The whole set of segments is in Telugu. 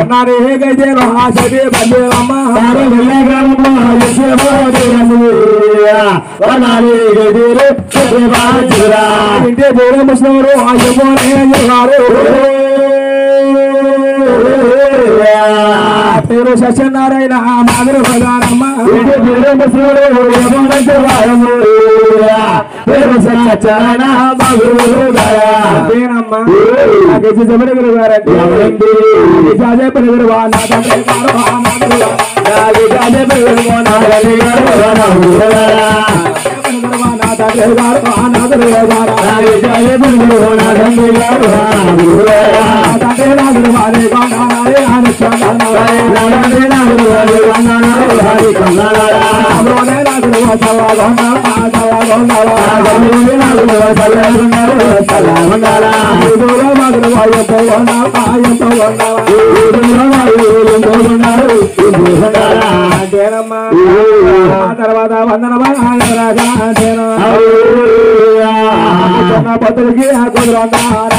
అన్నారే గైదేలో ఆశదే బందేలమ్మ ఇంటే దూరం ముసలివారు అయ్యమోనే అయ్యగారు పేరు సత్యనారాయణ మాదిరి ప్రధానమ్మ పేరమ్మ నాకేసి చెప్పడి గురువు గారండి జాజే పని గురువా నా తండ్రి గారు ఆ మాదిరి జాజే పని గురువా నా తండ్రి గారు పని గురువా నా తండ్రి గారు ఆ నాదురు గారు తండ్రి నా గురువా రే గోనారే ఆనచందనారే అబ్రోనే నా గురువా చల్లా గోనా చల్లా గోనారా దూరం మా గురువా ఎంతో గోనా ఎంతో గోనారా అంతేనమ్మా ఆ తర్వాత వందనమా అంతేనా చిన్న పత్రులకి ఆ కుదురు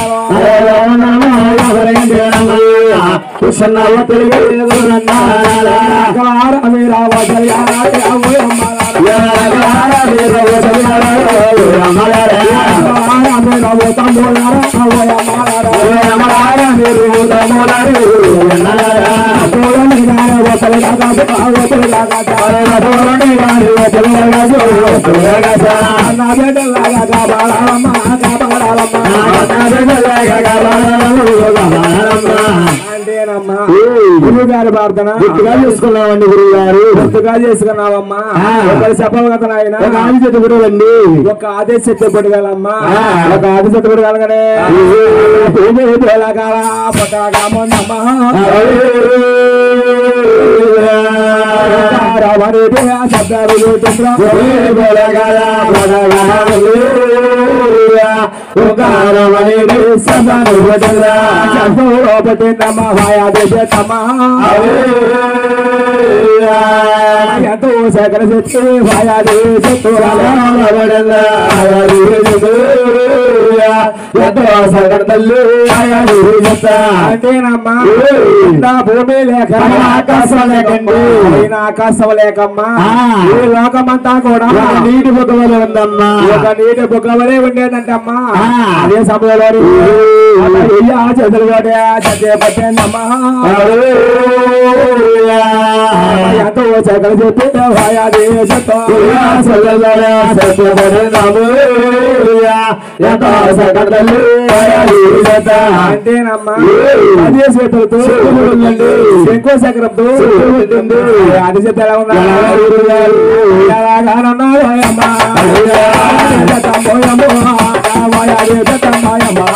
అంటేనమ్మా గురువు గారి ప్రార్థన గుర్తుగా చూసుకున్నామండి గురువు గారు గుర్తుగా చేసుకున్నావమ్మా ఆ. ఒకరి చెప్పవు కదా నాయన ఒక ఆది చెట్టు గురువు అండి ఒక ఆదేశ కొట్టగలమ్మా ఆ. ఒక ఆదేశ కొట్టగలగానే బేలగాల పక్కగా మొన్నమ్మా రమణి శబ్దాలు పట్టిందమ్మా వాయా దేశమ్మా ఎంతో సకల శక్తి వాయా అంటేనమ్మా నా భూమి లేక ఆకాశం లేకండి. పైన ఆకాశం లేకమ్మా ఆ. ఈ లోకమంతా కూడా నీటి బుగ్గవలే ఉందమ్మా ఒక నీటి బుగ్గవలే ఉండేదంటమ్మా ఆ. అదే సమయంలో చేతులు కూడా చదివే పట్టేందమ్మా ఎంతో సకల శక్తి వాయా దేశతో అంటేనమ్మా అదే చేతులతో శంకు చక్రంతో అది చేత ఎలా ఉన్నా ఎలాగానన్నాడు అమ్మా పోయమ్మో వాయాదే తమ్మయమ్మా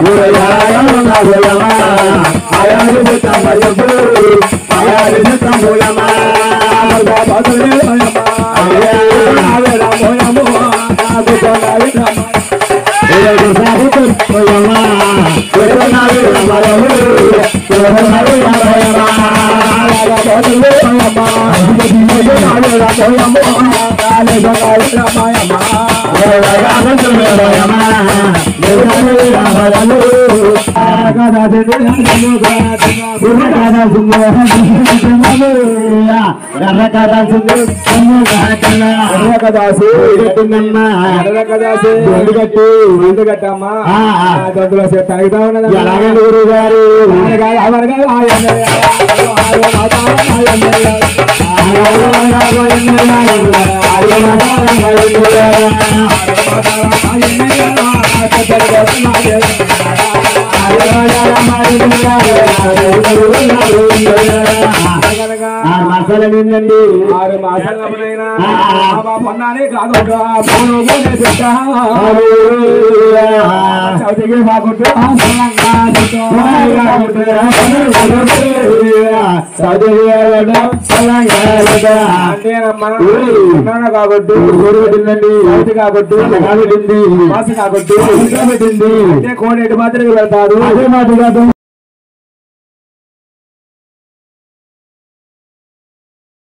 కదాసి కదాసి ఎందుకట్టి ఎందుకట్టమ్మా గంతులో తగ్గుతా ఉన్నది ఎలాగండి గురువు గారు మసాలా ఏంటండి ఆరు మాసాలైనా ఆ. పొన్నానే కాకుండా చౌతికి బాగుంటూ అంటేనమ్మా పొన్నాన కాబట్టి చౌతి కాబట్టి మాసి కాబట్టి అంటే కోడేటి మాత్రమే వెళ్తారు అదే మాట కాదు